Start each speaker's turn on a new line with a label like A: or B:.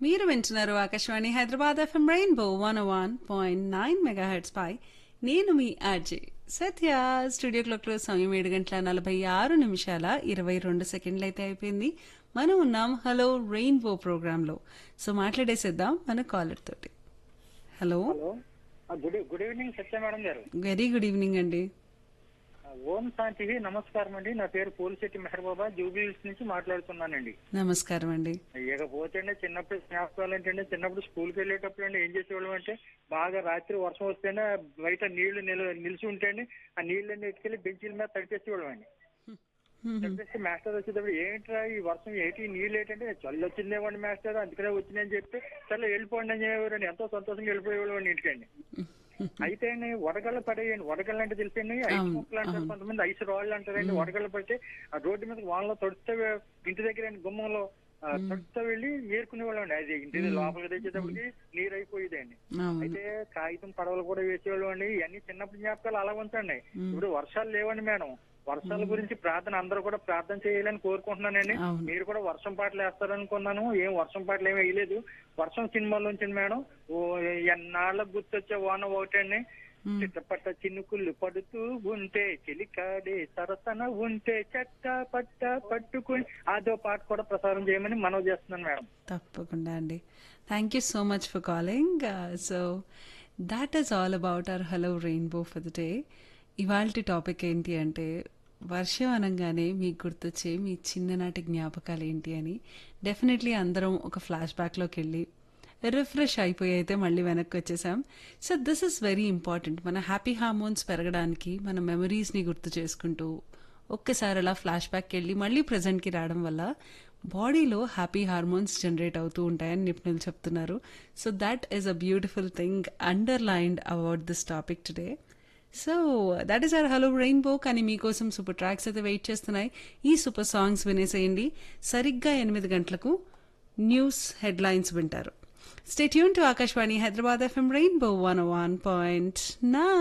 A: మీరు వింటున్నారు Akashvani Hyderabad FM rainbow one one point nine megahertz పై నేను మీ ఆర్జే సత్య స్టూడియో క్లాక్ లో సమయం ఏడు గంటల నలభై ఆరు నిమిషాల ఇరవై రెండు సెకండ్లు అయితే అయిపోయింది మనం ఉన్నాం హలో రెయిన్బో ప్రోగ్రామ్ లో సో మాట్లాడేసేద్దాం మన కాలర్ తోటి హలో
B: హలో ఆ, good good evening Satya madam గారు
A: వెరీ గుడ్ ఈవినింగ్ అండి
B: ఆ, ఓం శాంతి నమస్కారం అండి నా పేరు పోలిశెట్టి మెహర్బాబా జూబిలీస్ నుంచి మాట్లాడుతున్నానండి
A: నమస్కారం అండి
B: ఇకపోతే అండి చిన్నప్పుడు జ్ఞాపకాలు ఏంటంటే చిన్నప్పుడు స్కూల్కి వెళ్ళేటప్పుడు అండి ఏం చేసేవాళ్ళం అంటే బాగా రాత్రి వర్షం వస్తేనే బయట నీళ్లు నిల నిలిచి ఉంటే అండి ఆ నీళ్ళని ఎత్తుకెళ్ళి బెంచీల మీద తడిపేసేవాళ్ళం అండి తడిపేసి మాస్టర్ వచ్చేటప్పుడు ఏంట్రా ఈ వర్షం ఏంటి ఈ నీళ్ళు ఏంటంటే చల్లి వచ్చిందేమండి మాస్టర్ అందుకనే వచ్చిందని చెప్పి చల్ల వెళ్ళిపోండి అని చెప్పేవారండి ఎంతో సంతోషంగా వెళ్ళిపోయేవాళ్ళం ఇంటికండి అయితే అండి వడగళ్ళ పడేయండి వడగళ్ళు అంటే తెలిసండి ఐస్
A: అవును,
B: ముక్కలు అంటారు కొంతమంది ఐస్ రాళ్ళు అంటారండి వడగళ్ళు పడితే ఆ రోడ్డు మీద వాళ్ళలో తొడితే ఇంటి దగ్గర అండి గుమ్మంలో ఆ, తొడితే వెళ్ళి ఏరుకునే వాళ్ళండి అది ఇంటి లోపలికి తెచ్చేటప్పటికి నీరు అయిపోయేదండి
A: అవును
B: అయితే కాగితం పడవలు కూడా వేసేవాళ్ళు అండి ఇవన్నీ చిన్నప్పుడు జ్ఞాపకాలు అలా ఉంచండి ఇప్పుడు వర్షాలు లేవండి మేడం వర్షాల గురించి ప్రార్థన అందరూ కూడా ప్రార్థన చేయాలని కోరుకుంటున్నానండి
A: అవును.
B: మీరు కూడా వర్షం పాటలు వేస్తారనుకున్నాను ఏం వర్షం పాటలు ఏమీ వేయలేదు వర్షం సినిమాలో ఉంచండి మేడం ఓ ఎన్నాళ్ళకు గుర్తొచ్చే వాన ఒకటండి చిట్టపట్ట చినుకులు పడుతూ ఉంటే చెలికాడే సరసన ఉంటే చట్ట పట్ట పట్టుకుని అదో పాట కూడా ప్రసారం చేయమని మనవి చేస్తున్నాను మేడం
A: తప్పకుండా అండి thank you so much for calling so that is all about our hello rainbow for the day ఇవాళ టాపిక్ ఏంటి అంటే వర్షం అనగానే మీకు గుర్తొచ్చే మీ చిన్ననాటి జ్ఞాపకాలు ఏంటి అని డెఫినెట్లీ అందరం ఒక ఫ్లాష్ బ్యాక్లోకి వెళ్ళి రిఫ్రెష్ అయిపోయి అయితే మళ్ళీ వెనక్కి వచ్చేసాం so this is very important మన హ్యాపీ హార్మోన్స్ పెరగడానికి మన మెమరీస్ని గుర్తు చేసుకుంటూ ఒక్కసారి అలా ఫ్లాష్ బ్యాక్కి వెళ్ళి మళ్ళీ ప్రజెంట్కి రావడం వల్ల బాడీలో హ్యాపీ హార్మోన్స్ జనరేట్ అవుతూ ఉంటాయని నిపుణులు చెప్తున్నారు so that is a beautiful thing underlined about this topic today so that is our hello rainbow కానీ మీకోసం సూపర్ ట్రాక్స్ అయితే వెయిట్ చేస్తున్నాయి ఈ సూపర్ సాంగ్స్ వినేసేయండి సరిగ్గా ఎనిమిది గంటలకు న్యూస్ హెడ్లైన్స్ వింటారు stay tuned to Akashvani Hyderabad FM rainbow one one point నా